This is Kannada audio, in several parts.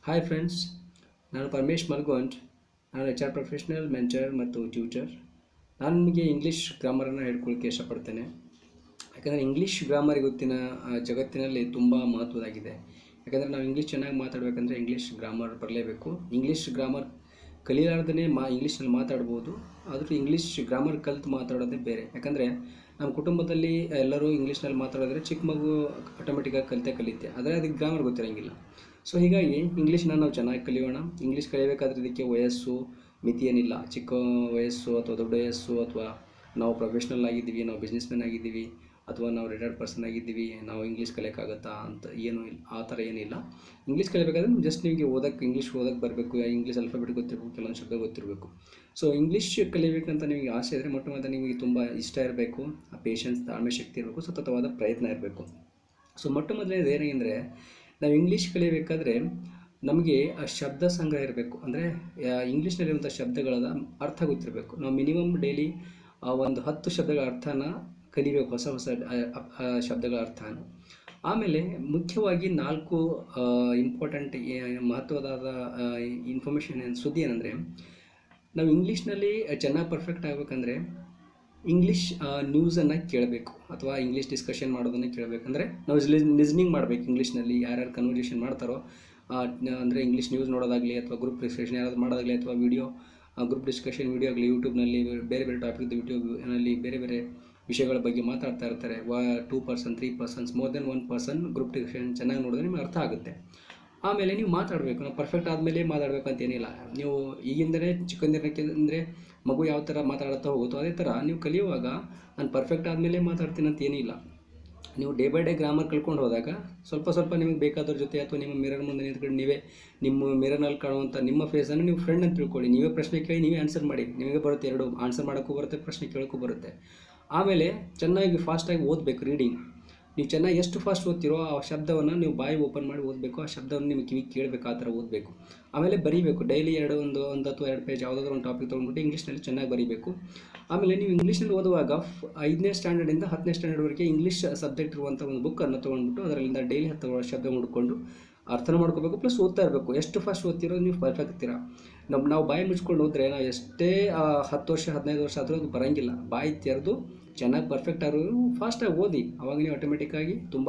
ಹಾಯ್ ಫ್ರೆಂಡ್ಸ್ ನಾನು ಪರಮೇಶ್ ಮಲ್ಗೊಂಡ್ ನಾನು ಎಚ್ ಆರ್ ಪ್ರೊಫೆಷ್ನಲ್ ಮೆಂಟರ್ ಮತ್ತು ಟ್ಯೂಟರ್ ನಾನು ನಿಮಗೆ ಇಂಗ್ಲೀಷ್ ಗ್ರಾಮರನ್ನು ಹೇಳ್ಕೊಳ್ಳೋಕ್ಕೆ ಇಷ್ಟಪಡ್ತೇನೆ ಯಾಕಂದರೆ ಇಂಗ್ಲೀಷ್ ಗ್ರಾಮರ್ ಇವತ್ತಿನ ಆ, ಜಗತ್ತಿನಲ್ಲಿ ತುಂಬ ಮಹತ್ವದಾಗಿದೆ ಯಾಕಂದರೆ ನಾವು ಇಂಗ್ಲೀಷ್ ಚೆನ್ನಾಗಿ ಮಾತಾಡಬೇಕಂದ್ರೆ ಇಂಗ್ಲೀಷ್ ಗ್ರಾಮರ್ ಬರಲೇಬೇಕು ಇಂಗ್ಲೀಷ್ ಗ್ರಾಮರ್ ಕಲಿಲಾರ್ದೇ ಮಾ ಇಂಗ್ಲೀಷ್ನಲ್ಲಿ ಮಾತಾಡ್ಬೋದು ಆದರೂ ಇಂಗ್ಲೀಷ್ ಗ್ರಾಮರ್ ಕಲಿತು ಮಾತಾಡೋದೇ ಬೇರೆ ಯಾಕಂದರೆ ನಮ್ಮ ಕುಟುಂಬದಲ್ಲಿ ಎಲ್ಲರೂ ಇಂಗ್ಲೀಷ್ನಲ್ಲಿ ಮಾತಾಡಿದ್ರೆ ಚಿಕ್ಕ ಮಗು ಆಟೋಮೆಟಿಕ್ಕಾಗಿ ಕಲಿತೆ ಕಲಿತೆ ಆದರೆ ಅದಕ್ಕೆ ಗ್ರಾಮರ್ ಗೊತ್ತಿರೋಂಗಿಲ್ಲ ಸೊ ಹೀಗಾಗಿ ಇಂಗ್ಲೀಷ್ನ ನಾವು ಚೆನ್ನಾಗಿ ಕಲಿಯೋಣ ಇಂಗ್ಲೀಷ್ ಕಲಿಯಬೇಕಾದ್ರೆ ಇದಕ್ಕೆ ವಯಸ್ಸು ಮಿತಿ ಏನಿಲ್ಲ ಚಿಕ್ಕ ವಯಸ್ಸು ಅಥವಾ ದೊಡ್ಡ ವಯಸ್ಸು ಅಥವಾ ನಾವು ಪ್ರೊಫೆಷ್ನಲ್ ಆಗಿದ್ದೀವಿ ನಾವು ಬಿಸ್ನೆಸ್ ಮ್ಯಾನ್ ಆಗಿದ್ದೀವಿ ಅಥವಾ ನಾವು ರಿಟೈರ್ಡ್ ಪರ್ಸನ್ ಆಗಿದ್ದೀವಿ ನಾವು ಇಂಗ್ಲೀಷ್ ಕಲಿಯೋಕ್ಕಾಗತ್ತಾ ಅಂತ ಏನೂ ಇಲ್ಲ ಆ ಥರ ಏನಿಲ್ಲ ಇಂಗ್ಲೀಷ್ ಕಲಿಬೇಕಾದ್ರೆ ಜಸ್ಟ್ ನಿಮಗೆ ಓದಕ್ಕೆ ಇಂಗ್ಲೀಷ್ ಓದಕ್ಕೆ ಬರಬೇಕು ಇಂಗ್ಲೀಷ್ ಅಲ್ಫಾಬೆಟ್ ಗೊತ್ತಿರಬೇಕು ಕೆಲವೊಂದು ಶಬ್ದ ಗೊತ್ತಿರಬೇಕು ಸೊ ಇಂಗ್ಲೀಷ್ ಕಲಿಬೇಕಂತ ನಿಮಗೆ ಆಸೆ ಇದ್ದರೆ ಮೊಟ್ಟ ಮೊದಲು ನಿಮಗೆ ತುಂಬ ಇಷ್ಟ ಇರಬೇಕು ಆ ಪೇಷನ್ಸ್ ತಾಳ್ಮೆ ಶಕ್ತಿ ಇರಬೇಕು ಸತತವಾದ ಪ್ರಯತ್ನ ಇರಬೇಕು ಸೊ ಮೊಟ್ಟ ಮೊದಲನೇದು ಏನೆಂದರೆ ನಾವು ಇಂಗ್ಲೀಷ್ ಕಲಿಯಬೇಕಾದ್ರೆ ನಮಗೆ ಆ ಶಬ್ದ ಸಂಗ್ರಹ ಇರಬೇಕು ಅಂದರೆ ಇಂಗ್ಲೀಷ್ನಲ್ಲಿರುವಂಥ ಶಬ್ದಗಳ ಅರ್ಥ ಗೊತ್ತಿರಬೇಕು ನಾವು ಮಿನಿಮಮ್ ಡೈಲಿ ಒಂದು ಹತ್ತು ಶಬ್ದಗಳ ಅರ್ಥನ ಕಲಿಬೇಕು ಹೊಸ ಹೊಸ ಆ, ಆ, ಶಬ್ದಗಳ ಅರ್ಥನ ಆಮೇಲೆ ಮುಖ್ಯವಾಗಿ ನಾಲ್ಕು ಇಂಪಾರ್ಟೆಂಟ್ ಮಹತ್ವದಾದ ಇನ್ಫಾರ್ಮೇಷನ್ ಸುದ್ದಿ ಏನಂದರೆ ನಾವು ಇಂಗ್ಲೀಷ್ನಲ್ಲಿ ಚೆನ್ನಾಗಿ ಪರ್ಫೆಕ್ಟ್ ಆಗಬೇಕಂದ್ರೆ ಇಂಗ್ಲೀಷ್ ನ್ಯೂಸನ್ನು ಕೇಳಬೇಕು ಅಥವಾ ಇಂಗ್ಲೀಷ್ ಡಿಸ್ಕಷನ್ ಮಾಡೋದನ್ನು ಕೇಳಬೇಕಂದ್ರೆ ನಾವು ಲಿಸ್ನಿಂಗ್ ಮಾಡಬೇಕು ಇಂಗ್ಲೀಷ್ನಲ್ಲಿ ಯಾರ್ಯಾರು ಕನ್ವರ್ಸೇಷನ್ ಮಾಡ್ತಾರೋ ಅಂದರೆ ಇಂಗ್ಲೀಷ್ ನ್ಯೂಸ್ ನೋಡೋದಾಗಲಿ ಅಥವಾ ಗ್ರೂಪ್ ಡಿಸ್ಕಷನ್ ಯಾರಾದ್ರು ಮಾಡೋದಾಗಲಿ ಅಥವಾ ವಿಡಿಯೋ ಗ್ರೂಪ್ ಡಿಸ್ಕಷನ್ ವಿಡಿಯೋ ಆಗಲಿ ಯೂಟ್ಯೂಬ್ನಲ್ಲಿ ಬೇರೆ ಬೇರೆ ಟಾಪಿಕ್ದು ವಿಡಿಯೋನಲ್ಲಿ ಬೇರೆ ಬೇರೆ ವಿಷಯಗಳ ಬಗ್ಗೆ ಮಾತಾಡ್ತಾ ಇರ್ತಾರೆ ವ two person three persons more than one person group discussion ಚೆನ್ನಾಗಿ ನೋಡಿದ್ರೆ ನಿಮ್ಗೆ ಅರ್ಥ ಆಗುತ್ತೆ ಆಮೇಲೆ ನೀವು ಮಾತಾಡಬೇಕು ನಾವು ಪರ್ಫೆಕ್ಟ್ ಆದಮೇಲೆ ಮಾತಾಡಬೇಕು ಅಂತ ಏನಿಲ್ಲ ನೀವು ಈಗಿಂದಲೇ ಚಿಕ್ಕಂದಿನಕ್ಕೆ ಅಂದರೆ ಮಗು ಯಾವ ಥರ ಮಾತಾಡುತ್ತಾ ಹೋಗುತ್ತೋ ಅದೇ ಥರ ನೀವು ಕಲಿಯುವಾಗ ನಾನು ಪರ್ಫೆಕ್ಟ್ ಆದಮೇಲೆ ಮಾತಾಡ್ತೀನಿ ಅಂತ ಏನಿಲ್ಲ ನೀವು ಡೇ ಬೈ ಡೇ ಗ್ರಾಮರ್ ಕಳ್ಕೊಂಡು ಹೋದಾಗ ಸ್ವಲ್ಪ ಸ್ವಲ್ಪ ನಿಮಗೆ ಬೇಕಾದವ್ರ ಜೊತೆ ಅಥವಾ ನಿಮ್ಮ ಮಿರರ್ ಮುಂದೆ ನಿಂತ್ಕೊಂಡು ನೀವೇ ನಿಮ್ಮ ಮಿರರ್ನಲ್ಲಿ ಕಾಣುವಂಥ ನಿಮ್ಮ ಫೇಸನ್ನು ನೀವು ಫ್ರೆಂಡ್ ಅಂತ ತಿಳ್ಕೊಳ್ಳಿ ನೀವೇ ಪ್ರಶ್ನೆ ಕೇಳಿ ನೀವೇ ಆನ್ಸರ್ ಮಾಡಿ ನಿಮಗೆ ಬರುತ್ತೆ ಎರಡು ಆನ್ಸರ್ ಮಾಡೋಕ್ಕೂ ಬರುತ್ತೆ ಪ್ರಶ್ನೆ ಕೇಳೋಕ್ಕೂ ಬರುತ್ತೆ ಆಮೇಲೆ ಚೆನ್ನಾಗಿ ಫಾಸ್ಟಾಗಿ ಓದಬೇಕು ರೀಡಿಂಗ್ ನೀವು ಚೆನ್ನಾಗಿ ಎಷ್ಟು ಫಾಸ್ಟ್ ಓದ್ತಿರೋ ಆ ಶಬ್ದವನ್ನು ನೀವು ಬಾಯಿ ಓಪನ್ ಮಾಡಿ ಓದಬೇಕು ಆ ಶಬ್ದವನ್ನು ನಿಮಗೆ ಕಿವಿ ಕೇಳಬೇಕು ಆ ಥರ ಓದಬೇಕು ಆಮೇಲೆ ಬರೀಬೇಕು ಡೈಲಿ ಎರಡು ಒಂದು ಒಂದು ಅಥವಾ ಎರಡು ಪೇಜ್ ಯಾವುದಾದ್ರೂ ಒಂದು ಟಾಪಿಕ್ ತೊಗೊಂಡ್ಬಿಟ್ಟು ಇಂಗ್ಲೀಷ್ನಲ್ಲಿ ಚೆನ್ನಾಗಿ ಬರೀಬೇಕು ಆಮೇಲೆ ನೀವು ಇಂಗ್ಲೀಷ್ನಲ್ಲಿ ಓದುವಾಗ ಫ್- ಐದನೇ ಸ್ಟ್ಯಾಂಡರ್ಡಿಂದ ಹತ್ತನೇ ಸ್ಟ್ಯಾಂಡರ್ಡ್ವರೆಗೆ ಇಂಗ್ಲೀಷ್ ಸಬ್ಜೆಕ್ಟ್ ಇರುವಂಥ ಒಂದು ಬುಕ್ಕನ್ನು ತೊಗೊಂಡ್ಬಿಟ್ಟು ಅದರಿಂದ ಡೈಲಿ ಹತ್ತು ಶಬ್ದ ಹುಡ್ಕೊಂಡು ಅರ್ಥನ ಮಾಡ್ಕೋಬೇಕು ಪ್ಲಸ್ ಓದ್ತಾ ಇರಬೇಕು ಎಷ್ಟು ಫಾಸ್ಟ್ ಓದ್ತಿರೋ ನೀವು ಪರ್ಫೆಕ್ಟ್ ಇರ್ತೀರ ನಮ್ಮ ನಾವು ಬಾಯಿ ಮುಚ್ಕೊಂಡು ಹೋದ್ರೆ ನಾವು ಎಷ್ಟೇ ಆ, ಹತ್ತು ವರ್ಷ ಹದಿನೈದು ವರ್ಷ ಆದರೂ ಅದು ಬರೋಂಗಿಲ್ಲ ಬಾಯಿ ತೆರೆದು ಚೆನ್ನಾಗಿ ಪರ್ಫೆಕ್ಟ್ ಆದರೂ ಫಾಸ್ಟಾಗಿ ಓದಿ ಅವಾಗ ನೀವು ಆಟೋಮೆಟಿಕ್ಕಾಗಿ ತುಂಬ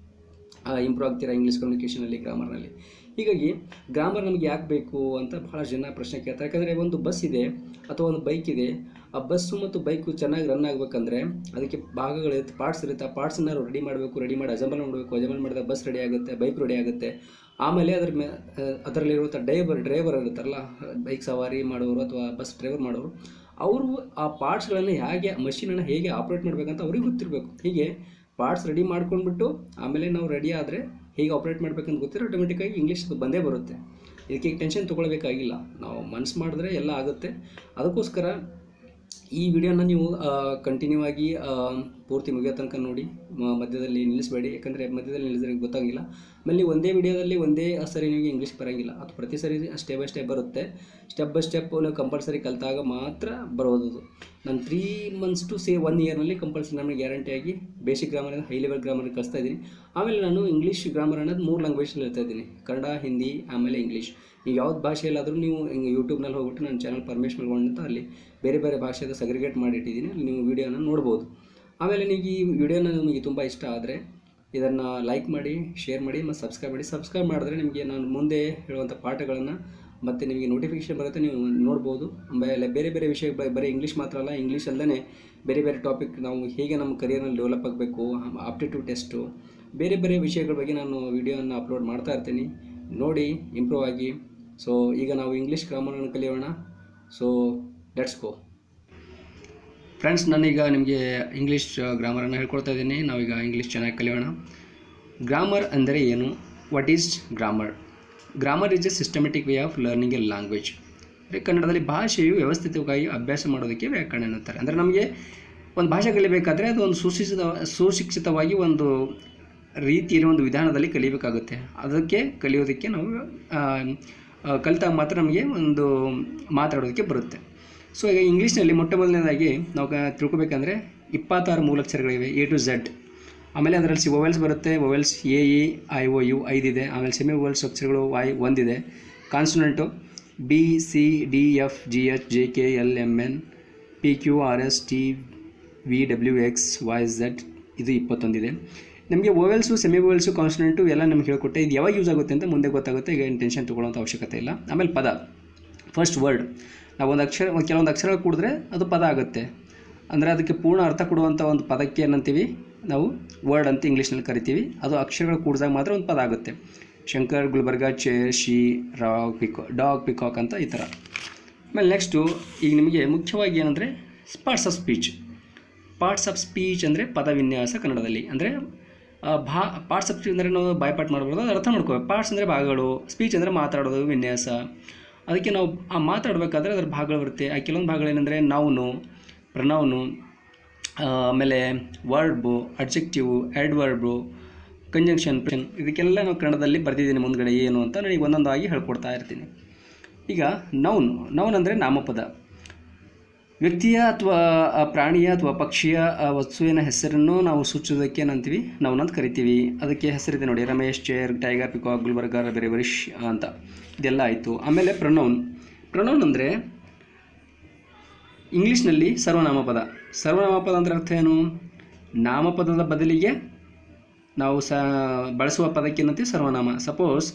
ಇಂಪ್ರೂವ್ ಆಗ್ತೀರಾ ಇಂಗ್ಲೀಷ್ ಕಮ್ಯುನಿಕೇಷನಲ್ಲಿ ಗ್ರಾಮರ್ನಲ್ಲಿ ಹೀಗಾಗಿ ಗ್ರಾಮರ್ ನಮಗೆ ಯಾಕೆ ಬೇಕು ಅಂತ ಭಾಳ ಜನ ಪ್ರಶ್ನೆ ಕೇಳ್ತಾರೆ ಯಾಕಂದರೆ ಒಂದು ಬಸ್ ಇದೆ ಅಥವಾ ಒಂದು ಬೈಕ್ ಇದೆ ಆ ಬಸ್ಸು ಮತ್ತು ಬೈಕು ಚೆನ್ನಾಗಿ ರನ್ ಆಗಬೇಕಂದ್ರೆ ಅದಕ್ಕೆ ಭಾಗಗಳಿರುತ್ತೆ ಪಾರ್ಟ್ಸ್ ಇರುತ್ತೆ ಆ ಪಾರ್ಟ್ಸನ್ನ ರೆಡಿ ಮಾಡಬೇಕು ರೆಡಿ ಮಾಡಿ ಅಜಂಬಲ್ ಮಾಡಬೇಕು ಅಜಂಬಲ್ ಮಾಡಿದಾಗ ಬಸ್ ರೆಡಿ ಆಗುತ್ತೆ ಬೈಕ್ ರೆಡಿ ಆಗುತ್ತೆ ಆಮೇಲೆ ಅದ್ರ ಮೇ ಅದರಲ್ಲಿರುವಂಥ ಡ್ರೈವರ್ ಡ್ರೈವರ್ ಇರುತ್ತಾರಲ್ಲ ಬೈಕ್ ಸವಾರಿ ಮಾಡೋರು ಅಥವಾ ಬಸ್ ಡ್ರೈವರ್ ಮಾಡೋರು ಅವರು ಆ ಪಾರ್ಟ್ಸ್ಗಳನ್ನು ಹೇಗೆ ಮಷಿನನ್ನು ಹೇಗೆ ಆಪ್ರೇಟ್ ಮಾಡಬೇಕಂತ ಅವ್ರಿಗೆ ಗೊತ್ತಿರಬೇಕು ಹೀಗೆ ಪಾರ್ಟ್ಸ್ ರೆಡಿ ಮಾಡ್ಕೊಂಡ್ಬಿಟ್ಟು ಆಮೇಲೆ ನಾವು ರೆಡಿ ಆದರೆ ಹೇಗೆ ಆಪ್ರೇಟ್ ಮಾಡಬೇಕಂತ ಗೊತ್ತಿರೋ ಆಟೋಮೆಟಿಕ್ಕಾಗಿ ಇಂಗ್ಲೀಷ್ ಬಂದೇ ಬರುತ್ತೆ ಇದಕ್ಕೆ ಟೆನ್ಷನ್ ತೊಗೊಳ್ಬೇಕಾಗಿಲ್ಲ ನಾವು ಮನಸ್ಸು ಮಾಡಿದ್ರೆ ಎಲ್ಲ ಆಗುತ್ತೆ ಅದಕ್ಕೋಸ್ಕರ ಈ ವಿಡಿಯೋನ ನೀವು ಕಂಟಿನ್ಯೂ ಆಗಿ ಆ, ಪೂರ್ತಿ ಮುಗಿಯೋ ತನಕ ನೋಡಿ ಮ- ಮಧ್ಯದಲ್ಲಿ ನಿಲ್ಲಿಸಬೇಡಿ ಯಾಕಂದರೆ ಮಧ್ಯದಲ್ಲಿ ನಿಲ್ಲಿಸಿದ್ರೆ ಗೊತ್ತಾಗಿಲ್ಲ ಆಮೇಲೆ ನೀವು ಒಂದೇ ವಿಡಿಯೋದಲ್ಲಿ ಒಂದೇ ಸರಿ ನಿಮಗೆ ಇಂಗ್ಲೀಷ್ ಬರೋಂಗಿಲ್ಲ ಅದು ಪ್ರತಿ ಸರಿ ಸ್ಟೆಪ್ ಬೈ ಸ್ಟೆಪ್ ಬರುತ್ತೆ ಸ್ಟೆಪ್ ಬೈ ಸ್ಟೆಪ್ ನೀವು ಕಂಪಲ್ಸರಿ ಕಲಿತಾಗ ಮಾತ್ರ ಬರೋದು ನಾನು three months to say one ಇಯರ್ನಲ್ಲಿ ಕಂಪಲ್ಸರಿ ನನಗೆ ಗ್ಯಾರಂಟಿಯಾಗಿ ಬೇಸಿಕ್ ಗ್ರಾಮರಿಂದ ಹೈ ಲೆವೆಲ್ ಗ್ರಾಮರ್ ಕಲಿಸ್ತಾ ಇದ್ದೀನಿ ಆಮೇಲೆ ನಾನು ಇಂಗ್ಲೀಷ್ ಗ್ರಾಮರ್ ಅನ್ನೋದು ಮೂರು ಲ್ಯಾಂಗ್ವೇಜಲ್ಲಿ ಹೇಳ್ತಾ ಇದ್ದೀನಿ ಕನ್ನಡ ಹಿಂದಿ ಆಮೇಲೆ ಇಂಗ್ಲೀಷ್ ನೀವು ಯಾವ್ದು ಭಾಷೆಯಲ್ಲಾದರೂ ನೀವು ಹಿಂಗೆ ಯೂಟ್ಯೂಬ್ನಲ್ಲಿ ಹೋಗ್ಬಿಟ್ಟು ನನ್ನ ಚಾನಲ್ ಪರ್ಮೇಶ್ ಮಲ್ಗೊಂಡು ಅಂತ ಅಲ್ಲಿ ಬೇರೆ ಬೇರೆ ಭಾಷೆದ ಸಗ್ರಿಗೇಟ್ ಮಾಡಿಟ್ಟಿದ್ದೀನಿ ಅಲ್ಲಿ ನೀವು ವಿಡಿಯೋನ ನೋಡ್ಬೋದು ಆಮೇಲೆ ನೀವು ಈ ವಿಡಿಯೋನ ನಿಮಗೆ ತುಂಬ ಇಷ್ಟ ಆದರೆ ಇದನ್ನು ಲೈಕ್ ಮಾಡಿ ಶೇರ್ ಮಾಡಿ ಮತ್ತು ಸಬ್ಸ್ಕ್ರೈಬ್ ಮಾಡಿ ಸಬ್ಸ್ಕ್ರೈಬ್ ಮಾಡಿದ್ರೆ ನಿಮಗೆ ನಾನು ಮುಂದೆ ಹೇಳುವಂಥ ಪಾಠಗಳನ್ನು ಮತ್ತು ನಿಮಗೆ ನೋಟಿಫಿಕೇಶನ್ ಬರುತ್ತೆ ನೀವು ನೋಡ್ಬೋದು ಆಮೇಲೆ ಬೇರೆ ಬೇರೆ ವಿಷಯ ಬ- ಬರೀ ಇಂಗ್ಲೀಷ್ ಮಾತ್ರ ಅಲ್ಲ ಇಂಗ್ಲೀಷ್ ಅಲ್ಲದೆ ಬೇರೆ ಬೇರೆ ಟಾಪಿಕ್ ನಾವು ಹೇಗೆ ನಮ್ಮ ಕರಿಯರ್ನಲ್ಲಿ ಡೆವಲಪ್ ಆಗಬೇಕು ಆಪ್ಟಿಟ್ಯೂಡ್ ಟೆಸ್ಟು ಬೇರೆ ಬೇರೆ ವಿಷಯಗಳ ಬಗ್ಗೆ ನಾನು ವಿಡಿಯೋನ ಅಪ್ಲೋಡ್ ಮಾಡ್ತಾ ಇರ್ತೀನಿ ನೋಡಿ ಇಂಪ್ರೂವ್ ಆಗಿ ಸೊ ಈಗ ನಾವು ಇಂಗ್ಲೀಷ್ ಗ್ರಾಮರನ್ನು ಕಲಿಯೋಣ ಸೊ ಲೆಟ್ಸ್ ಗೋ ಫ್ರೆಂಡ್ಸ್ ನಾನೀಗ ನಿಮಗೆ ಇಂಗ್ಲೀಷ್ ಗ್ರಾಮರನ್ನು ಹೇಳ್ಕೊಡ್ತಾ ಇದ್ದೀನಿ ನಾವೀಗ ಇಂಗ್ಲೀಷ್ ಚೆನ್ನಾಗಿ ಕಲಿಯೋಣ ಗ್ರಾಮರ್ ಅಂದರೆ ಏನು what is grammar grammar is a systematic way of learning a language ಅಂದರೆ ಕನ್ನಡದಲ್ಲಿ ಭಾಷೆಯು ವ್ಯವಸ್ಥಿತವಾಗಿ ಅಭ್ಯಾಸ ಮಾಡೋದಕ್ಕೆ ವ್ಯಾಕರಣ ಎನ್ನುತ್ತಾರೆ ಅಂದರೆ ನಮಗೆ ಒಂದು ಭಾಷೆ ಕಲಿಬೇಕಾದ್ರೆ ಅದು ಒಂದು ಸುಶಿಕ್ಷಿತ ಸುಶಿಕ್ಷಿತವಾಗಿ ಒಂದು ರೀತಿ ಇರೋ ಒಂದು ವಿಧಾನದಲ್ಲಿ ಕಲಿಬೇಕಾಗುತ್ತೆ ಅದಕ್ಕೆ ಕಲಿಯೋದಕ್ಕೆ ನಾವು ಆ, ಆ, ಕಲಿತಾಗ ಮಾತ್ರ ನಮಗೆ ಒಂದು ಮಾತಾಡೋದಕ್ಕೆ ಬರುತ್ತೆ ಸೊ ಈಗ ಇಂಗ್ಲೀಷ್ನಲ್ಲಿ ಮೊಟ್ಟ ಮೊದಲನೇದಾಗಿ ನಾವು ಕ- ತಿಳ್ಕೊಬೇಕಂದ್ರೆ ಇಪ್ಪತ್ತಾರು ಮೂಲಾಕ್ಷರಗಳಿವೆ ಎ ಟು ಝೆಡ್ ಆಮೇಲೆ ಅದರಲ್ಲಿ ಸಿ ವೊವೆಲ್ಸ್ ಬರುತ್ತೆ vowels A E I O U ಐದಿದೆ ಆಮೇಲೆ ಸೆಮಿ ವೊವೆಲ್ ಸ್ಟ್ರಕ್ಚರ್ಗಳು ವೈ ಒಂದಿದೆ consonant B C D F G H J K L M N P Q R S T V W X Y Z ಇದು ಇಪ್ಪತ್ತೊಂದಿದೆ ನಮಗೆ ಓವೆಲ್ಸು ಸೆಮಿ ಓವೆಲ್ಸು ಕಾನ್ಸ್ಟೆಂಟು ಎಲ್ಲ ನಮ್ಗೆ ಹೇಳ್ಕೊಟ್ಟೆ ಇದು ಯಾವಾಗ ಯೂಸ್ ಆಗುತ್ತೆ ಅಂತ ಮುಂದೆ ಗೊತ್ತಾಗುತ್ತೆ ಈಗ ಏನು ಟೆನ್ಷನ್ ತೊಗೊಳ್ಳೋಂಥ ಅವಶ್ಯಕತೆ ಇಲ್ಲ ಆಮೇಲೆ ಪದ ಫಸ್ಟ್ ವರ್ಡ್ ನಾವು ಒಂದು ಅಕ್ಷರ ಒಂದು ಕೆಲವೊಂದು ಅಕ್ಷರಗಳು ಕೂಡಿದ್ರೆ ಅದು ಪದ ಆಗುತ್ತೆ ಅಂದರೆ ಅದಕ್ಕೆ ಪೂರ್ಣ ಅರ್ಥ ಕೊಡುವಂಥ ಒಂದು ಪದಕ್ಕೆ ಏನಂತೀವಿ ನಾವು ವರ್ಡ್ ಅಂತ ಇಂಗ್ಲೀಷ್ನಲ್ಲಿ ಕರಿತೀವಿ ಅದು ಅಕ್ಷರಗಳು ಕೂಡಿದಾಗ ಮಾತ್ರ ಒಂದು ಪದ ಆಗುತ್ತೆ ಶಂಕರ್ ಗುಲ್ಬರ್ಗ ಚೇರ್ ಶಿ ರಾಗ್ ಪಿಕಾ ಡಾಗ್ ಪಿಕಾಕ್ ಅಂತ ಈ ಥರ ಆಮೇಲೆ ನೆಕ್ಸ್ಟು ಈಗ ನಿಮಗೆ ಮುಖ್ಯವಾಗಿ ಏನಂದರೆ parts of speech parts of speech ಅಂದರೆ ಪದ ವಿನ್ಯಾಸ ಕನ್ನಡದಲ್ಲಿ ಅಂದರೆ ಭಾ ಪಾರ್ಟ್ಸ್ ಆಫ್ ಸ್ಪೀಚ್ ಅಂದರೆ ನಾವು ಬಾಯ್ಪಾಟ್ ಮಾಡ್ಬೋದು ಅದು ಅರ್ಥ ಮಾಡ್ಕೋಬೇಕು ಪಾರ್ಟ್ಸ್ ಅಂದರೆ ಭಾಗಗಳು ಸ್ಪೀಚ್ ಅಂದರೆ ಮಾತಾಡೋದು ವಿನ್ಯಾಸ ಅದಕ್ಕೆ ನಾವು ಆ ಮಾತಾಡಬೇಕಾದ್ರೆ ಅದರ ಭಾಗಗಳು ಬರುತ್ತೆ ಆ ಕೆಲವೊಂದು ಭಾಗಗಳೇನೆಂದರೆ ನೌನು ಪ್ರನೌನು ಆಮೇಲೆ ವರ್ಡ್ಬು ಅಡ್ಜೆಕ್ಟಿವು ಆ್ಯಡ್ವರ್ಬು ಕಂಜಂಕ್ಷನ್ ಇದಕ್ಕೆಲ್ಲ ನಾವು ಕನ್ನಡದಲ್ಲಿ ಬರೆದಿದ್ದೀನಿ ಮುಂದ್ಗಡೆ ಏನು ಅಂತ ನನಗೆ ಒಂದೊಂದಾಗಿ ಹೇಳ್ಕೊಡ್ತಾ ಇರ್ತೀನಿ ಈಗ ನೌನ್ ನೌನ್ ಅಂದರೆ ನಾಮಪದ ವ್ಯಕ್ತಿಯ ಅಥವಾ ಆ ಪ್ರಾಣಿಯ ಅಥವಾ ಪಕ್ಷಿಯ ಆ ವಸ್ತುವಿನ ಹೆಸರನ್ನು ನಾವು ಸೂಚಿಸೋದಕ್ಕೆ ಏನಂತೀವಿ ನಾವು ಅಂತ ಕರಿತೀವಿ ಅದಕ್ಕೆ ಹೆಸರಿದೆ ನೋಡಿ Ramesh chair tiger peacock Gulbarga ಬೇರೆ ಬರಿಶ್ ಅಂತ ಇದೆಲ್ಲ ಆಯಿತು ಆಮೇಲೆ ಪ್ರನೌನ್ ಪ್ರನೌನ್ ಅಂದರೆ ಇಂಗ್ಲೀಷ್ನಲ್ಲಿ ಸರ್ವನಾಮಪದ ಸರ್ವನಾಮಪದ ಅಂದರೆ ಅರ್ಥ ಏನು ನಾಮಪದದ ಬದಲಿಗೆ ನಾವು ಸ ಬಳಸುವ ಪದಕ್ಕೆ ಏನಂತೀವಿ ಸರ್ವನಾಮ ಸಪೋಸ್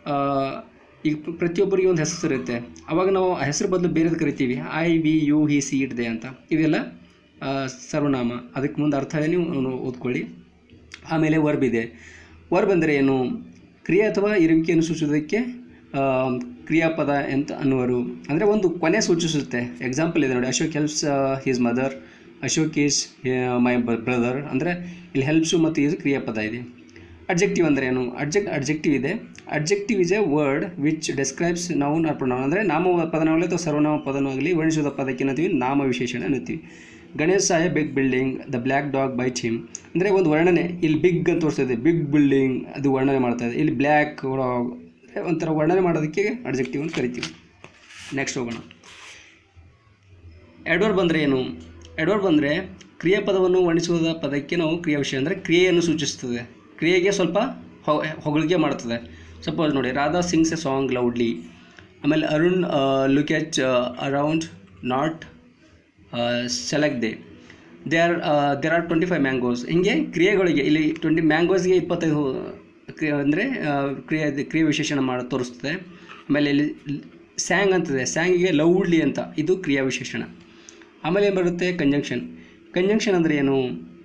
ಈಗ ಪ್ರ- ಪ್ರತಿಯೊಬ್ಬರಿಗೆ ಒಂದು ಹೆಸರು ಇರುತ್ತೆ ಅವಾಗ ನಾವು ಆ ಹೆಸರು ಬದಲು ಬೇರೆದು ಕರಿತೀವಿ I we you he she it they ಅಂತ ಇವೆಲ್ಲ ಆ, ಸರ್ವನಾಮ ಅದಕ್ಕೆ ಮುಂದೆ ಅರ್ಥ ಇದೆ ನೀವು ನೀವು ಓದ್ಕೊಳ್ಳಿ ಆಮೇಲೆ ವರ್ಬ್ ಇದೆ ವರ್ಬ್ ಅಂದರೆ ಏನು ಕ್ರಿಯೆ ಅಥವಾ ಇರುವಿಕೆಯನ್ನು ಸೂಚಿಸೋದಕ್ಕೆ ಆ, ಕ್ರಿಯಾಪದ ಅಂತ ಅನ್ನುವರು ಅಂದರೆ ಒಂದು ಕೊನೆ ಸೂಚಿಸುತ್ತೆ ಎಕ್ಸಾಂಪಲ್ ಇದೆ ನೋಡಿ Ashok helps his mother Ashok is my brother ಅಂದರೆ ಇಲ್ಲಿ ಹೆಲ್ಪ್ಸು ಮತ್ತು ಇದು ಕ್ರಿಯಾಪದ ಇದೆ ಅಡ್ಜೆಕ್ಟಿವ್ ಅಂದರೆ ಏನು ಅಡ್ಜೆಕ್ಟ್ ಅಡ್ಜೆಕ್ಟಿವ್ ಇದೆ adjective is a word which describes noun or pronoun ಅಂದರೆ ನಾಮ ಪದನಾಗಲಿ ಅಥವಾ ಸರ್ವನಾಮ ಪದನಾಗಲಿ ವರ್ಣಿಸುವ ಪದಕ್ಕೆ ಏನಂತೀವಿ ನಾಮ ವಿಶೇಷಣ ಅನ್ನುತ್ತೀವಿ ಗಣೇಶ್ ಸಾಯ big building the black dog by him ಅಂದರೆ ಒಂದು ವರ್ಣನೆ ಇಲ್ಲಿ ಬಿಗ್ ಅಂತ ತೋರಿಸ್ತಾ ಬಿಗ್ ಬಿಲ್ಡಿಂಗ್ ಅದು ವರ್ಣನೆ ಮಾಡ್ತಾ ಇದೆ ಇಲ್ಲಿ ಬ್ಲ್ಯಾಕ್ ಡಾಗ್ ಒಂಥರ ವರ್ಣನೆ ಮಾಡೋದಕ್ಕೆ ಅಡ್ಜೆಕ್ಟಿವ್ ಅಂತ ಕರಿತೀವಿ ನೆಕ್ಸ್ಟ್ ಹೋಗೋಣ ಎಡ್ವರ್ಬ್ ಬಂದರೆ ಏನು ಎಡ್ವರ್ಬ್ ಬಂದರೆ ಕ್ರಿಯಾಪದವನ್ನು ವರ್ಣಿಸುವುದ ಪದಕ್ಕೆ ನಾವು ಕ್ರಿಯಾ ವಿಷಯ ಅಂದರೆ ಕ್ರಿಯೆಯನ್ನು ಸೂಚಿಸ್ತದೆ ಕ್ರಿಯೆಗೆ ಸ್ವಲ್ಪ ಹೊ- ಹೊಗಳಿಕೆ ಮಾಡ್ತದೆ ಸಪೋಸ್ ನೋಡಿ Radha sings a song loudly ಆಮೇಲೆ Arun look each around not select they they are there are twenty five mangoes ಹೀಗೆ ಕ್ರಿಯೆಗಳಿಗೆ ಇಲ್ಲಿ ಟ್ವೆಂಟಿ ಮ್ಯಾಂಗೋಸ್ಗೆ ಇಪ್ಪತ್ತೈದು ಕ್ರಿಯೆ ಅಂದರೆ ಕ್ರಿಯೆ ಕ್ರಿಯೆ ವಿಶೇಷಣ ಮಾಡಿ ತೋರಿಸ್ತದೆ ಆಮೇಲೆ ಇಲ್ಲಿ ಸ್ಯಾಂಗ್ ಅಂತಿದೆ ಸ್ಯಾಂಗಿಗೆ ಲೌಡ್ಲಿ ಅಂತ ಇದು ಕ್ರಿಯಾ ವಿಶೇಷಣ ಆಮೇಲೆ ಏನು ಬರುತ್ತೆ ಕಂಜಂಕ್ಷನ್ ಕಂಜಂಕ್ಷನ್ ಅಂದರೆ ಏನು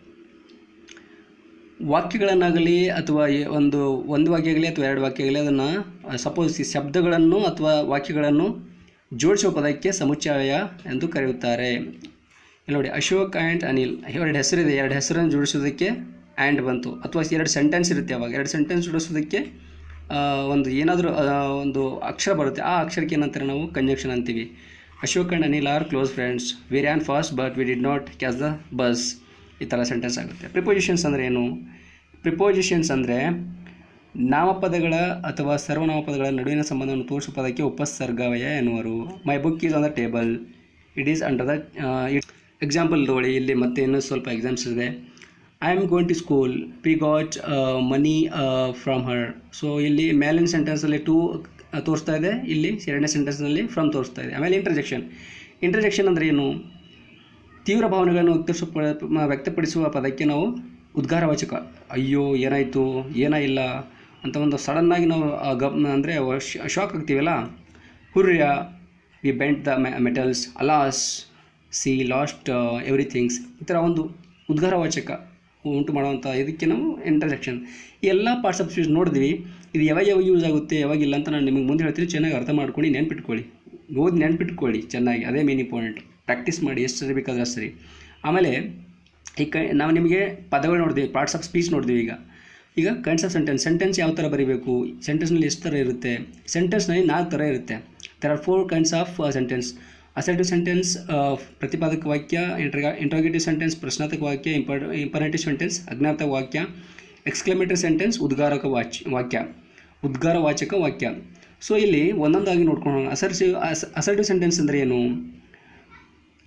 ವಾಕ್ಯಗಳನ್ನಾಗಲಿ ಅಥವಾ ಏ- ಒಂದು ಒಂದು ವಾಕ್ಯ ಆಗಲಿ ಅಥವಾ ಎರಡು ವಾಕ್ಯ ಆಗಲಿ ಅದನ್ನು ಸಪೋಸ್ ಈ ಶಬ್ದಗಳನ್ನು ಅಥವಾ ವಾಕ್ಯಗಳನ್ನು ಜೋಡಿಸುವ ಪದಕ್ಕೆ ಸಮುಚ್ಚಯ ಎಂದು ಕರೆಯುತ್ತಾರೆ ಇಲ್ಲಿ ನೋಡಿ ಅಶೋಕ್ ಆ್ಯಂಡ್ ಅನಿಲ್ ಎರಡು ಹೆಸರಿದೆ ಎರಡು ಹೆಸರನ್ನು ಜೋಡಿಸೋದಕ್ಕೆ ಆ್ಯಂಡ್ ಬಂತು ಅಥವಾ ಎರಡು ಸೆಂಟೆನ್ಸ್ ಇರುತ್ತೆ ಅವಾಗ ಎರಡು ಸೆಂಟೆನ್ಸ್ ಜೋಡಿಸೋದಕ್ಕೆ ಆ, ಒಂದು ಏನಾದರೂ ಒಂದು ಅಕ್ಷರ ಬರುತ್ತೆ ಆ ಅಕ್ಷರಕ್ಕೆ ಏನಂತಾರೆ ನಾವು ಕಂಜಂಕ್ಷನ್ ಅಂತೀವಿ Ashok and Anil are close friends we ran fast but we did not catch the bus ಈ ಥರ ಸೆಂಟೆನ್ಸ್ ಆಗುತ್ತೆ ಪ್ರಿಪೋಸಿಷನ್ಸ್ ಅಂದರೆ ಏನು ಪ್ರಿಪೋಸಿಷನ್ಸ್ ಅಂದರೆ ನಾಮಪದಗಳ ಅಥವಾ ಸರ್ವನಾಮಪದಗಳ ನಡುವಿನ ಸಂಬಂಧವನ್ನು ತೋರಿಸುವ ಪದಕ್ಕೆ ಉಪಸರ್ಗವಯ ಎನ್ನುವರು my book is on the table it is under the example ತಗೊಳ್ಳಿ ಇಲ್ಲಿ ಮತ್ತೆ ಇನ್ನೂ ಸ್ವಲ್ಪ ಎಕ್ಸಾಮ್ಸ್ ಇದೆ I am going to school we got money from her so ಇಲ್ಲಿ ಮೇಲಿನ ಸೆಂಟೆನ್ಸಲ್ಲಿ ಟು ತೋರಿಸ್ತಾ ಇದೆ ಇಲ್ಲಿ ಎರಡನೇ ಸೆಂಟೆನ್ಸ್ನಲ್ಲಿ ಫ್ರಮ್ ತೋರಿಸ್ತಾ ಇದೆ ಆಮೇಲೆ ಇಂಟರ್ಜೆಕ್ಷನ್ ಇಂಟರ್ಜೆಕ್ಷನ್ ಅಂದರೆ ಏನು ತೀವ್ರ ಭಾವನೆಗಳನ್ನು ವ್ಯಕ್ತಪಡಿಸುವ ಮ- ವ್ಯಕ್ತಪಡಿಸುವ ಪದಕ್ಕೆ ನಾವು ಉದ್ಗಾರವಾಚಕ ಅಯ್ಯೋ ಏನಾಯಿತು ಏನಾಯಿಲ್ಲ ಅಂತ ಒಂದು ಸಡನ್ನಾಗಿ ನಾವು ಆ ಗಪ್ ಅಂದರೆ ಶಾಕ್ ಆಗ್ತೀವಲ್ಲ hurrah we bent the metals alas she lost everythings ಈ ಥರ ಒಂದು ಉದ್ಗಾರವಾಚಕ ಉಂಟು ಮಾಡುವಂಥ ಇದಕ್ಕೆ ನಾವು ಇಂಟರ್ಜೆಕ್ಷನ್ ಈ ಎಲ್ಲ ಪಾರ್ಟ್ಸ್ ಆಫ್ ಸ್ಪೀಚ್ ನೋಡಿದ್ವಿ ಇದು ಯಾವಾಗ ಯಾವಾಗ ಯೂಸ್ ಆಗುತ್ತೆ ಯಾವಾಗಿಲ್ಲ ಅಂತ ನಾನು ನಿಮಗೆ ಮುಂದೆ ಹೇಳ್ತೀನಿ ಚೆನ್ನಾಗಿ ಅರ್ಥ ಮಾಡ್ಕೊಂಡು ನೆನ್ಪಿಟ್ಕೊಳ್ಳಿ ಓದಿ ನೆನ್ಪಿಟ್ಕೊಳ್ಳಿ ಚೆನ್ನಾಗಿ ಅದೇ ಮೇನ್ ಇಂಪಾರ್ಟೆಂಟ್ ಪ್ರಾಕ್ಟೀಸ್ ಮಾಡಿ ಎಷ್ಟು ಸರಿ ಬೇಕಾದ್ರೆ ಅಷ್ಟು ಸರಿ ಆಮೇಲೆ ಈ ಕ ನಾವು ನಿಮಗೆ ಪದಗಳು ನೋಡಿದ್ವಿ ಪಾರ್ಟ್ಸ್ ಆಫ್ ಸ್ಪೀಚ್ ನೋಡಿದ್ವಿ ಈಗ ಈಗ ಕೈಂಡ್ಸ್ ಆಫ್ ಸೆಂಟೆನ್ಸ್ ಸೆಂಟೆನ್ಸ್ ಯಾವ ಥರ ಬರೀಬೇಕು ಸೆಂಟೆನ್ಸ್ನಲ್ಲಿ ಎಷ್ಟು ಥರ ಇರುತ್ತೆ ಸೆಂಟೆನ್ಸ್ನಲ್ಲಿ ನಾಲ್ಕು ಥರ ಇರುತ್ತೆ there are four kinds of sentence assertive sentence ಪ್ರತಿಪಾದಕ ವಾಕ್ಯ ಇಂಟ್ರಗ ಇಂಟ್ರೋಗೇಟಿವ್ ಸೆಂಟೆನ್ಸ್ ಪ್ರಶ್ನಾರ್ಥಕ ವಾಕ್ಯ ಇಂಪರ್ ಇಂಪರೇಟಿವ್ ಸೆಂಟೆನ್ಸ್ ಅಜ್ಞಾತ ವಾಕ್ಯ ಎಕ್ಸ್ಕ್ಲಮೇಟರಿ ಸೆಂಟೆನ್ಸ್ ಉದ್ಗಾರಕ ವಾಚ್ ವಾಕ್ಯ ಉದ್ಗಾರವಾಚಕ ವಾಕ್ಯ ಸೊ ಇಲ್ಲಿ ಒಂದೊಂದಾಗಿ ನೋಡ್ಕೊಂಡು ಅಸರ್ಟಿವ್ ಅಸರ್ಟಿವ್ ಸೆಂಟೆನ್ಸ್ ಅಂದರೆ ಏನು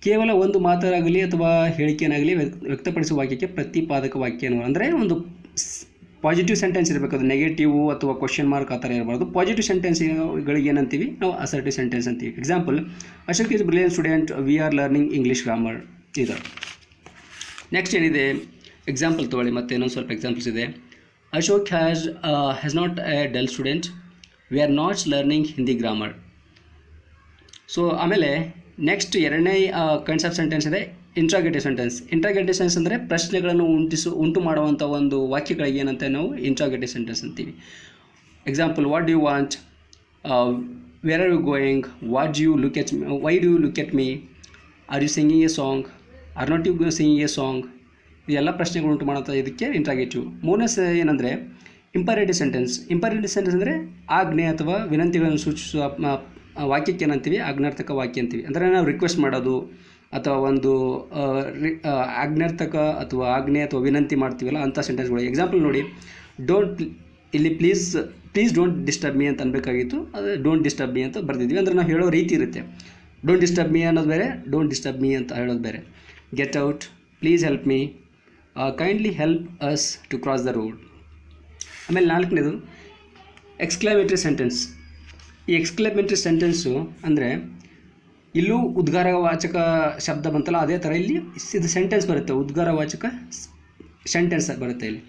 ಕೇವಲ ಒಂದು ಮಾತಾಗಲಿ ಅಥವಾ ಹೇಳಿಕೆನಾಗಲಿ ವ್ಯಕ್ತ- ವ್ಯಕ್ತಪಡಿಸುವ ವಾಕ್ಯಕ್ಕೆ ಪ್ರತಿಪಾದಕ ವಾಕ್ಯ ಅನ್ನುವ ಅಂದರೆ ಒಂದು ಪಾಸಿಟಿವ್ ಸೆಂಟೆನ್ಸ್ ಇರಬೇಕು ಅದು ನೆಗೆಟಿವ್ ಅಥವಾ ಕ್ವಶನ್ ಮಾರ್ಕ್ ಆ ಥರ ಇರಬಾರ್ದು ಪಾಸಿಟಿವ್ ಸೆಂಟೆನ್ಸ್ಗಳಿಗೆ ಏನಂತೀವಿ ನಾವು ಅಸರ್ಟಿವ್ ಸೆಂಟೆನ್ಸ್ ಅಂತೀವಿ example Ashok is brilliant student we are learning English grammar ಇದು ನೆಕ್ಸ್ಟ್ ಏನಿದೆ ಎಕ್ಸಾಂಪಲ್ ತೊಗೊಳ್ಳಿ ಮತ್ತೆ ಇನ್ನೊಂದು ಸ್ವಲ್ಪ ಎಕ್ಸಾಂಪಲ್ಸ್ ಇದೆ Ashok has has not a dull student we are not learning Hindi grammar so ಆಮೇಲೆ ನೆಕ್ಸ್ಟ್ ಎರಡನೇ ಕೈಂಡ್ಸ್ ಆಫ್ ಸೆಂಟೆನ್ಸ್ ಇದೆ ಇಂಟ್ರಾಗೇಟಿವ್ ಸೆಂಟೆನ್ಸ್ ಇಂಟ್ರಾಗೇಟಿವ್ ಸೆಂಟೆನ್ಸ್ ಅಂದರೆ ಪ್ರಶ್ನೆಗಳನ್ನು ಉಂಟಿಸು ಉಂಟು ಮಾಡುವಂಥ ಒಂದು ವಾಕ್ಯಗಳಿಗೆ ಏನಂತ ನಾವು ಇಂಟ್ರಾಗೇಟಿವ್ ಸೆಂಟೆನ್ಸ್ ಅಂತೀವಿ example what do you want where are you going what you look at why do you look at me are you singing a song are not you singing a song ಇದೆಲ್ಲ ಪ್ರಶ್ನೆಗಳು ಉಂಟು ಮಾಡುವಂಥ ಇದಕ್ಕೆ ಇಂಟ್ರಾಗೇಟಿವ್ ಮೂರನೇ ಸ ಏನಂದರೆ ಇಂಪರೇಟಿವ್ ಸೆಂಟೆನ್ಸ್ ಇಂಪರೇಟಿವ್ ಸೆಂಟೆನ್ಸ್ ಅಂದರೆ ಆಜ್ಞೆ ಅಥವಾ ವಿನಂತಿಗಳನ್ನು ಸೂಚಿಸುವ ಮ- ಆ ವಾಕ್ಯಕ್ಕೆ ಏನಂತೀವಿ ಆಜ್ಞಾರ್ಥಕ ವಾಕ್ಯ ಅಂತೀವಿ ಅಂದರೆ ನಾವು ರಿಕ್ವೆಸ್ಟ್ ಮಾಡೋದು ಅಥವಾ ಒಂದು ಆ, ರಿ- ಆ, ಆಜ್ಞಾರ್ಥಕ ಅಥವಾ ಆಜ್ಞೆ ಅಥವಾ ವಿನಂತಿ ಮಾಡ್ತೀವಲ್ಲ ಅಂಥ ಸೆಂಟೆನ್ಸ್ಗಳು ಎಕ್ಸಾಂಪಲ್ ನೋಡಿ ಡೋಂಟ್ ಇಲ್ಲಿ please please don't disturb me ಅಂತ ಅನ್ಬೇಕಾಗಿತ್ತು ಅದು ಡೋಂಟ್ ಡಿಸ್ಟರ್ಬ್ ಮೀ ಅಂತ ಬರ್ದಿದ್ವಿ ಅಂದರೆ ನಾವು ಹೇಳೋ ರೀತಿ ಇರುತ್ತೆ ಡೋಂಟ್ ಡಿಸ್ಟರ್ಬ್ ಮೀ ಅನ್ನೋದು ಬೇರೆ ಡೋಂಟ್ ಡಿಸ್ಟರ್ಬ್ ಮೀ ಅಂತ ಹೇಳೋದು ಬೇರೆ get out please help me kindly help us to cross the road ಆಮೇಲೆ ನಾಲ್ಕನೇದು ಎಕ್ಸ್ಕ್ಲಮೇಟರಿ ಸೆಂಟೆನ್ಸ್ ಈ ಎಕ್ಸ್ಕ್ಲಮೇಟರಿ ಸೆಂಟೆನ್ಸು ಅಂದರೆ ಇಲ್ಲೂ ಉದ್ಗಾರವಾಚಕ ಶಬ್ದ ಬಂತಲ್ಲ ಅದೇ ಥರ ಇಲ್ಲಿ ಇದು ಸೆಂಟೆನ್ಸ್ ಬರುತ್ತೆ ಉದ್ಗಾರವಾಚಕ ಸೆಂಟೆನ್ಸ್ ಬರುತ್ತೆ ಇಲ್ಲಿ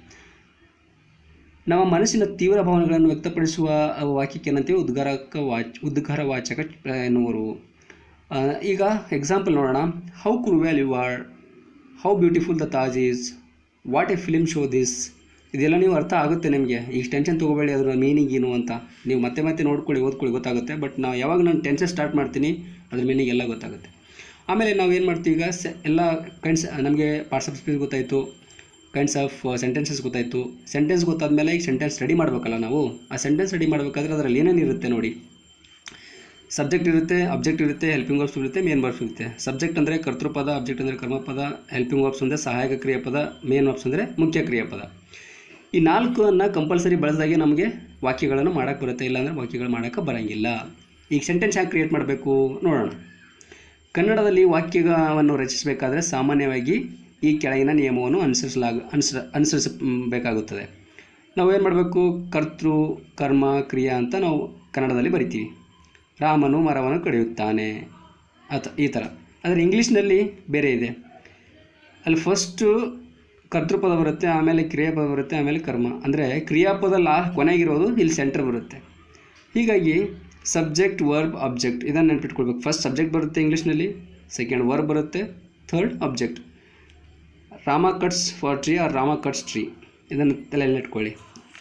ನಮ್ಮ ಮನಸ್ಸಿನ ತೀವ್ರ ಭಾವನೆಗಳನ್ನು ವ್ಯಕ್ತಪಡಿಸುವ ಆ ವಾಕ್ಯಕ್ಕೆ ಏನಂತೀವಿ ಉದ್ಗಾರಕ ವಾಚ್ ಉದ್ಗಾರವಾಚಕ ಎನ್ನುವರು ಆ, ಈಗ ಎಕ್ಸಾಂಪಲ್ ನೋಡೋಣ how cruel you are how beautiful the Taj is what a film show this ಇದೆಲ್ಲ ನೀವು ಅರ್ಥ ಆಗುತ್ತೆ ನಿಮಗೆ ಈಗ ಟೆನ್ಷನ್ ತೊಗೋಬೇಡಿ ಅದರ ಮೀನಿಂಗ್ ಏನು ಅಂತ ನೀವು ಮತ್ತೆ ಮತ್ತೆ ನೋಡ್ಕೊಳ್ಳಿ ಓದ್ಕೊಳ್ಳಿ ಗೊತ್ತಾಗುತ್ತೆ ಬಟ್ ನಾವು ಯಾವಾಗ ನಾನು ಟೆನ್ಷನ್ ಸ್ಟಾರ್ಟ್ ಮಾಡ್ತೀನಿ ಅದ್ರ ಮೀನಿಂಗ್ ಎಲ್ಲ ಗೊತ್ತಾಗುತ್ತೆ ಆಮೇಲೆ ನಾವು ಏನು ಮಾಡ್ತೀವಿ ಈಗ ಸೆ ಎಲ್ಲ ಕೈಂಡ್ಸ್ ನಮಗೆ ಪಾರ್ಟ್ಸ್ ಆಫ್ ಸ್ಪೀಚ್ ಗೊತ್ತಾಯಿತು ಕೈಂಡ್ಸ್ ಆಫ್ ಸೆಂಟೆನ್ಸಸ್ ಗೊತ್ತಾಯಿತು ಸೆಂಟೆನ್ಸ್ ಗೊತ್ತಾದ್ಮೇಲೆ ಈಗ ಸೆಂಟೆನ್ಸ್ ರೆಡಿ ಮಾಡಬೇಕಲ್ಲ ನಾವು ಆ ಸೆಂಟೆನ್ಸ್ ರೆಡಿ ಮಾಡಬೇಕಾದ್ರೆ ಅದರಲ್ಲಿ ಏನೇನು ಇರುತ್ತೆ ನೋಡಿ ಸಬ್ಜೆಕ್ಟ್ ಇರುತ್ತೆ ಅಬ್ಜೆಕ್ಟ್ ಇರುತ್ತೆ ಹೆಲ್ಪಿಂಗ್ ವರ್ಬ್ಸ್ ಇರುತ್ತೆ ಮೇನ್ ವರ್ಬ್ಸ್ ಇರುತ್ತೆ ಸಬ್ಜೆಕ್ಟ್ ಅಂದರೆ ಕರ್ತೃಪದ ಅಬ್ಜೆಕ್ಟ್ ಅಂದರೆ ಕರ್ಮಪದ ಹೆಲ್ಪಿಂಗ್ ವರ್ಬ್ಸ್ ಅಂದರೆ ಸಹಾಯಕ ಕ್ರಿಯಾಪದ ಮೇನ್ ವರ್ಬ್ಸ್ ಅಂದರೆ ಮುಖ್ಯ ಕ್ರಿಯಾಪದ ಈ ನಾಲ್ಕನ್ನು ಕಂಪಲ್ಸರಿ ಬಳಸಿದಾಗೆ ನಮಗೆ ವಾಕ್ಯಗಳನ್ನು ಮಾಡೋಕ್ಕೆ ಬರುತ್ತೆ ಇಲ್ಲಾಂದರೆ ವಾಕ್ಯಗಳು ಮಾಡೋಕ್ಕೆ ಬರೋಂಗಿಲ್ಲ ಈಗ ಸೆಂಟೆನ್ಸ್ ಹ್ಯಾಗೆ ಕ್ರಿಯೇಟ್ ಮಾಡಬೇಕು ನೋಡೋಣ ಕನ್ನಡದಲ್ಲಿ ವಾಕ್ಯವನ್ನು ರಚಿಸಬೇಕಾದ್ರೆ ಸಾಮಾನ್ಯವಾಗಿ ಈ ಕೆಳಗಿನ ನಿಯಮವನ್ನು ಅನುಸರಿಸಲಾಗ ಅನುಸರ ಅನುಸರಿಸಬೇಕಾಗುತ್ತದೆ ನಾವು ಏನು ಮಾಡಬೇಕು ಕರ್ತೃ ಕರ್ಮ ಕ್ರಿಯಾ ಅಂತ ನಾವು ಕನ್ನಡದಲ್ಲಿ ಬರಿತೀವಿ ರಾಮನು ಮರವನ್ನು ಕಡಿಯುತ್ತಾನೆ ಅಥ ಈ ಥರ ಆದರೆ ಇಂಗ್ಲೀಷ್ನಲ್ಲಿ ಬೇರೆ ಇದೆ ಅಲ್ಲಿ ಫಸ್ಟು ಕರ್ತೃಪದ ಬರುತ್ತೆ ಆಮೇಲೆ ಕ್ರಿಯಾಪದ ಬರುತ್ತೆ ಆಮೇಲೆ ಕರ್ಮ ಅಂದರೆ ಕ್ರಿಯಾಪದ ಲಾ ಕೊನೆಗಿರೋದು ಇಲ್ಲಿ ಸೆಂಟರ್ ಬರುತ್ತೆ ಹೀಗಾಗಿ ಸಬ್ಜೆಕ್ಟ್ ವರ್ಬ್ ಅಬ್ಜೆಕ್ಟ್ ಇದನ್ನು ನೆನ್ಪಿಟ್ಕೊಳ್ಬೇಕು ಫಸ್ಟ್ ಸಬ್ಜೆಕ್ಟ್ ಬರುತ್ತೆ ಇಂಗ್ಲೀಷ್ನಲ್ಲಿ ಸೆಕೆಂಡ್ ವರ್ಬ್ ಬರುತ್ತೆ third object Rama cuts for tree or Rama cuts tree ಇದನ್ನು ತಲೆಯಲ್ಲಿ ಇಟ್ಕೊಳ್ಳಿ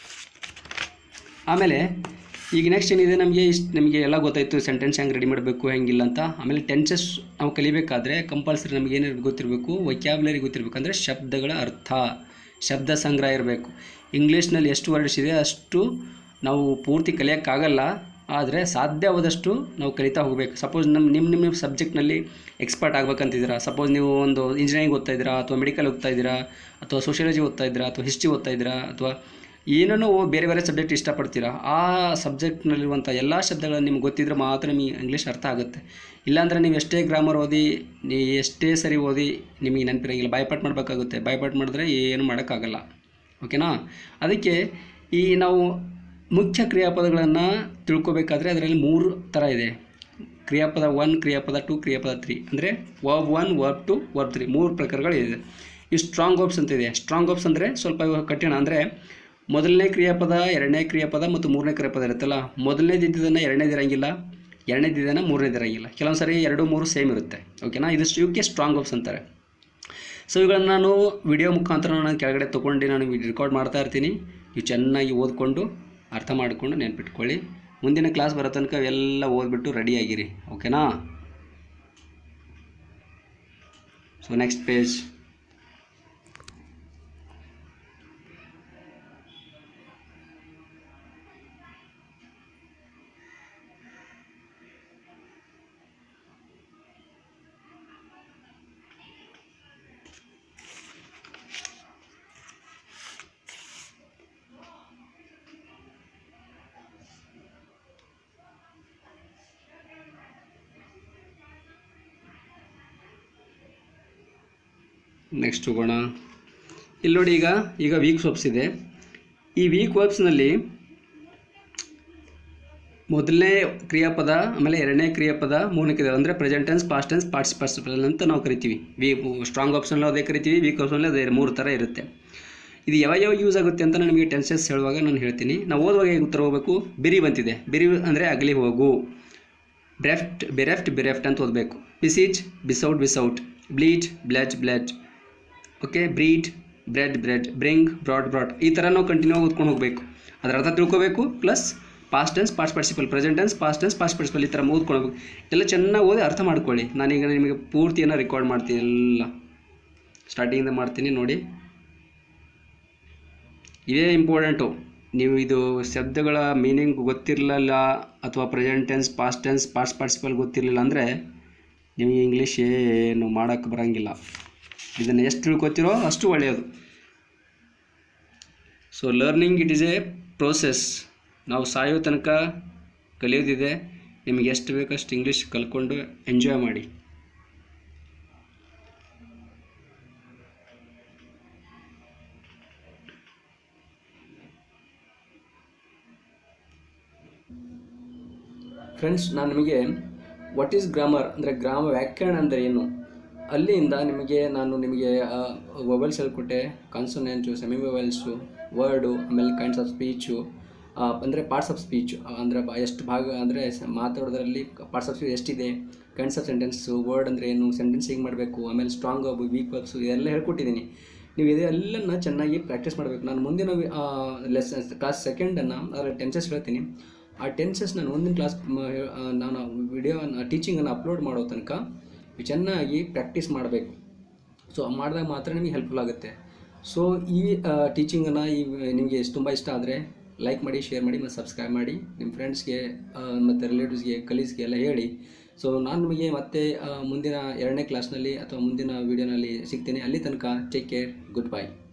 ಆಮೇಲೆ ಈಗ ನೆಕ್ಸ್ಟ್ ಏನಿದೆ ನಮಗೆ ಇಷ್ಟು ನಮಗೆ ಎಲ್ಲ ಗೊತ್ತಾಯಿತು ಸೆಂಟೆನ್ಸ್ ಹೆಂಗೆ ರೆಡಿ ಮಾಡಬೇಕು ಹೆಂಗಿಲ್ಲ ಅಂತ ಆಮೇಲೆ ಟೆನ್ಸಸ್ ನಾವು ಕಲಿಬೇಕಾದ್ರೆ ಕಂಪಲ್ಸರಿ ನಮಗೆ ಏನಿರ್ ಗೊತ್ತಿರಬೇಕು ವೊಕ್ಯಾಬ್ಲರಿ ಗೊತ್ತಿರಬೇಕು ಅಂದರೆ ಶಬ್ದಗಳ ಅರ್ಥ ಶಬ್ದ ಸಂಗ್ರಹ ಇರಬೇಕು ಇಂಗ್ಲೀಷ್ನಲ್ಲಿ ಎಷ್ಟು ವರ್ಡ್ಸ್ ಇದೆ ಅಷ್ಟು ನಾವು ಪೂರ್ತಿ ಕಲಿಯೋಕ್ಕಾಗಲ್ಲ ಆದರೆ ಸಾಧ್ಯವಾದಷ್ಟು ನಾವು ಕಲಿತಾ ಹೋಗಬೇಕು ಸಪೋಸ್ ನಮ್ಮ ನಿಮ್ಮ ನಿಮ್ಮ ಸಬ್ಜೆಕ್ಟ್ನಲ್ಲಿ ಎಕ್ಸ್ಪರ್ಟ್ ಆಗ್ಬೇಕಂತಿದ್ದೀರಾ ಸಪೋಸ್ ನೀವು ಒಂದು ಇಂಜಿನಿಯರಿಂಗ್ ಓದ್ತಾ ಇದ್ದೀರಾ ಅಥವಾ ಮೆಡಿಕಲ್ ಓದ್ತಾ ಇದ್ದೀರಾ ಅಥವಾ ಸೋಷಿಯಾಲಜಿ ಓದ್ತಾ ಇದ್ದೀರಾ ಅಥವಾ ಹಿಸ್ಟ್ರಿ ಓದ್ತಾ ಇದ್ದೀರಾ ಅಥವಾ ಏನೇನೋ ಬೇರೆ ಬೇರೆ ಸಬ್ಜೆಕ್ಟ್ ಇಷ್ಟಪಡ್ತೀರಾ ಆ ಸಬ್ಜೆಕ್ಟ್ನಲ್ಲಿರುವಂಥ ಎಲ್ಲ ಶಬ್ದಗಳು ನಿಮ್ಗೆ ಗೊತ್ತಿದ್ರೆ ಮಾತ್ರ ನಿಮಗೆ ಇಂಗ್ಲೀಷ್ ಅರ್ಥ ಆಗುತ್ತೆ ಇಲ್ಲಾಂದರೆ ನೀವು ಎಷ್ಟೇ ಗ್ರಾಮರ್ ಓದಿ ನೀ ಎಷ್ಟೇ ಸರಿ ಓದಿ ನಿಮಗೆ ನೆನಪಿರಂಗಿಲ್ಲ ಬಾಯ್ಪಾಟ್ ಮಾಡಬೇಕಾಗುತ್ತೆ ಬಾಯ್ಪಾಟ್ ಮಾಡಿದ್ರೆ ಏನು ಮಾಡೋಕ್ಕಾಗಲ್ಲ ಓಕೆನಾ ಅದಕ್ಕೆ ಈ ನಾವು ಮುಖ್ಯ ಕ್ರಿಯಾಪದಗಳನ್ನು ತಿಳ್ಕೊಬೇಕಾದ್ರೆ ಅದರಲ್ಲಿ ಮೂರು ಥರ ಇದೆ ಕ್ರಿಯಾಪದ ಒನ್ ಕ್ರಿಯಾಪದ ಟು ಕ್ರಿಯಾಪದ ತ್ರೀ ಅಂದರೆ verb one verb two verb three ಮೂರು ಪ್ರಕಾರಗಳಿದೆ ಈ ಸ್ಟ್ರಾಂಗ್ ವರ್ಬ್ಸ್ ಅಂತ ಇದೆ ಸ್ಟ್ರಾಂಗ್ ವರ್ಬ್ಸ್ ಅಂದರೆ ಸ್ವಲ್ಪ ಇವಾಗ ಕಠಿಣ ಅಂದರೆ ಮೊದಲನೇ ಕ್ರಿಯಾಪದ ಎರಡನೇ ಕ್ರಿಯಾಪದ ಮತ್ತು ಮೂರನೇ ಕ್ರಿಯಾಪದ ಇರುತ್ತಲ್ಲ ಮೊದಲನೇದು ಇದ್ದಿದ್ದನ್ನು ಎರಡನೇದು ಇರಂಗಿಲ್ಲ ಎರಡನೇದು ಇದನ್ನು ಮೂರನೇದು ಇರಂಗಿಲ್ಲ ಕೆಲವೊಂದು ಸರಿ ಎರಡು ಮೂರು ಸೇಮ್ ಇರುತ್ತೆ ಓಕೆನಾ ಇದು ಇವಕ್ಕೆ ಸ್ಟ್ರಾಂಗ್ ವರ್ಬ್ಸ್ ಅಂತಾರೆ ಸೊ ಇವುಗಳನ್ನು ನಾನು ವಿಡಿಯೋ ಮುಖಾಂತರ ನಾನು ಕೆಳಗಡೆ ತೊಗೊಂಡು ನಾನು ರೆಕಾರ್ಡ್ ಮಾಡ್ತಾ ಇರ್ತೀನಿ ನೀವು ಚೆನ್ನಾಗಿ ಓದ್ಕೊಂಡು ಅರ್ಥ ಮಾಡಿಕೊಂಡು ನೆನ್ಪಿಟ್ಕೊಳ್ಳಿ ಮುಂದಿನ ಕ್ಲಾಸ್ ಬರೋ ತನಕ ಎಲ್ಲ ಓದ್ಬಿಟ್ಟು ರೆಡಿಯಾಗಿರಿ ಓಕೆನಾ ಸೊ ನೆಕ್ಸ್ಟ್ ಪೇಜ್ ನೆಕ್ಸ್ಟ್ ಹೋಗೋಣ ಇಲ್ಲಿ ನೋಡಿ ಈಗ ಈಗ ವೀಕ್ ವರ್ಬ್ಸ್ ಇದೆ ಈ ವೀಕ್ ವರ್ಬ್ಸ್ನಲ್ಲಿ ಮೊದಲನೇ ಕ್ರಿಯಾಪದ ಆಮೇಲೆ ಎರಡನೇ ಕ್ರಿಯಾಪದ ಮೂರನೇ ಕ್ರಿಯಾ ಅಂದರೆ present tense past tense participle ಅಂತ ನಾವು ಕರಿತೀವಿ ವಿ ಸ್ಟ್ರಾಂಗ್ ಆಪ್ಷನಲ್ಲಿ ಅದೇ ಕರಿತೀವಿ ವೀಕ್ ಆಪ್ಷನಲ್ಲಿ ಅದೇ ಮೂರು ಥರ ಇರುತ್ತೆ ಇದು ಯಾವ ಯಾವ ಯೂಸ್ ಆಗುತ್ತೆ ಅಂತ ನಿಮಗೆ ಟೆನ್ಸಸ್ ಹೇಳುವಾಗ ನಾನು ಹೇಳ್ತೀನಿ ನಾವು ಓದುವಾಗ ಹೇಗೆ ಉತ್ತರ ಹೋಗಬೇಕು ಬಿರಿ ಬಂತಿದೆ ಬಿರಿ ಅಂದರೆ ಅಗಲಿ ಹೋಗು ಬ್ರೆಫ್ಟ್ ಬೆರೆಫ್ಟ್ ಬೆರೆಫ್ಟ್ ಅಂತ ಓದಬೇಕು ಬಿಸೀಜ್ ಬಿಸೌಟ್ ಬಿಸೌಟ್ ಬ್ಲೀಚ್ ಬ್ಲೆಚ್ ಬ್ಲೆಚ್ okay breed bred bred bring brought brought ಈ ಥರ ನಾವು ಕಂಟಿನ್ಯೂ ಆಗಿ ಓದ್ಕೊಂಡು ಹೋಗಬೇಕು ಅದರ ಅರ್ಥ ತಿಳ್ಕೊಬೇಕು plus past tense past participle present tense past tense past participle ಈ ಥರ ಓದ್ಕೊಂಡು ಹೋಗ್ಬೇಕು ಎಲ್ಲ ಚೆನ್ನಾಗಿ ಓದಿ ಅರ್ಥ ಮಾಡ್ಕೊಳ್ಳಿ ನಾನೀಗ ನಿಮಗೆ ಪೂರ್ತಿಯನ್ನು ರೆಕಾರ್ಡ್ ಮಾಡ್ತೀನಿ ಎಲ್ಲ ಸ್ಟಾರ್ಟಿಂಗಿಂದ ಮಾಡ್ತೀನಿ ನೋಡಿ ಇದೇ ಇಂಪಾರ್ಟೆಂಟು ನೀವು ಇದು ಶಬ್ದಗಳ ಮೀನಿಂಗ್ ಗೊತ್ತಿರಲಿಲ್ಲ ಅಥವಾ present tense past tense past participle ಗೊತ್ತಿರಲಿಲ್ಲ ಅಂದರೆ ನಿಮಗೆ ಇಂಗ್ಲೀಷ್ ಏನು ಮಾಡೋಕ್ಕೆ ಬರೋಂಗಿಲ್ಲ ಇದನ್ನು ಎಷ್ಟು ತಿಳ್ಕೊತೀರೋ ಅಷ್ಟು ಒಳ್ಳೆಯದು so learning it is a process ನಾವು ಸಾಯೋ ತನಕ ಕಲಿಯೋದಿದೆ ನಿಮಗೆ ಎಷ್ಟು ಬೇಕಷ್ಟು ಇಂಗ್ಲೀಷ್ ಕಲ್ತ್ಕೊಂಡು ಎಂಜಾಯ್ ಮಾಡಿ ಫ್ರೆಂಡ್ಸ್ ನಾನು ನಿಮಗೆ ವಾಟ್ ಈಸ್ ಗ್ರಾಮರ್ ಅಂದರೆ ಗ್ರಾಮ ವ್ಯಾಕರಣ ಅಂದರೆ ಏನು ಅಲ್ಲಿಂದ ನಿಮಗೆ ನಾನು ನಿಮಗೆ ವೊವೆಲ್ಸ್ ಹೇಳ್ಕೊಟ್ಟೆ ಕಾನ್ಸೊನೆಂಟು ಸೆಮಿ ವೊವೆಲ್ಸು ವರ್ಡು ಆಮೇಲೆ ಕೈಂಡ್ಸ್ ಆಫ್ ಸ್ಪೀಚು ಅಂದರೆ ಪಾರ್ಟ್ಸ್ ಆಫ್ ಸ್ಪೀಚ್ ಅಂದರೆ ಎಷ್ಟು ಭಾಗ ಅಂದರೆ ಮಾತಾಡೋದ್ರಲ್ಲಿ ಪಾರ್ಟ್ಸ್ ಆಫ್ ಸ್ಪೀಚ್ ಎಷ್ಟಿದೆ ಕೈಂಡ್ಸ್ ಆಫ್ ಸೆಂಟೆನ್ಸು ವರ್ಡ್ ಅಂದರೆ ಏನು ಸೆಂಟೆನ್ಸ್ ಹೇಗೆ ಮಾಡಬೇಕು ಆಮೇಲೆ ಸ್ಟ್ರಾಂಗ್ ವೀಕ್ ವರ್ಬ್ಸು ಇದೆಲ್ಲ ಹೇಳ್ಕೊಟ್ಟಿದ್ದೀನಿ ನೀವು ಇದೆಲ್ಲನ ಚೆನ್ನಾಗಿ ಪ್ರಾಕ್ಟೀಸ್ ಮಾಡಬೇಕು ನಾನು ಮುಂದಿನ ಲೆಸನ್ಸ್ ಕ್ಲಾಸ್ ಸೆಕೆಂಡನ್ನು ಅದರಲ್ಲಿ ಟೆನ್ಸಸ್ ಹೇಳ್ತೀನಿ ಆ ಟೆನ್ಸಸ್ ನಾನು ಮುಂದಿನ ಕ್ಲಾಸ್ ನಾನು ವಿಡಿಯೋ ಟೀಚಿಂಗನ್ನು ಅಪ್ಲೋಡ್ ಮಾಡೋ ತನಕ ನೀವು ಚೆನ್ನಾಗಿ ಪ್ರಾಕ್ಟೀಸ್ ಮಾಡಬೇಕು ಸೊ ಮಾಡಿದಾಗ ಮಾತ್ರ ನಿಮಗೆ ಹೆಲ್ಪ್ಫುಲ್ ಆಗುತ್ತೆ ಸೊ ಈ ಟೀಚಿಂಗನ್ನು ಈ ನಿಮಗೆ ತುಂಬ ಇಷ್ಟ ಆದರೆ ಲೈಕ್ ಮಾಡಿ ಶೇರ್ ಮಾಡಿ ಮತ್ತು ಸಬ್ಸ್ಕ್ರೈಬ್ ಮಾಡಿ ನಿಮ್ಮ ಫ್ರೆಂಡ್ಸ್ಗೆ ಮತ್ತು ರಿಲೇಟಿವ್ಸ್ಗೆ ಕಲೀಸ್ಗೆ ಎಲ್ಲ ಹೇಳಿ ಸೊ ನಾನು ನಿಮಗೆ ಮತ್ತೆ ಆ, ಮುಂದಿನ ಎರಡನೇ ಕ್ಲಾಸ್ನಲ್ಲಿ ಅಥವಾ ಮುಂದಿನ ವೀಡಿಯೋನಲ್ಲಿ ಸಿಗ್ತೀನಿ ಅಲ್ಲಿ ತನಕ ಟೇಕ್ ಕೇರ್ ಗುಡ್ ಬೈ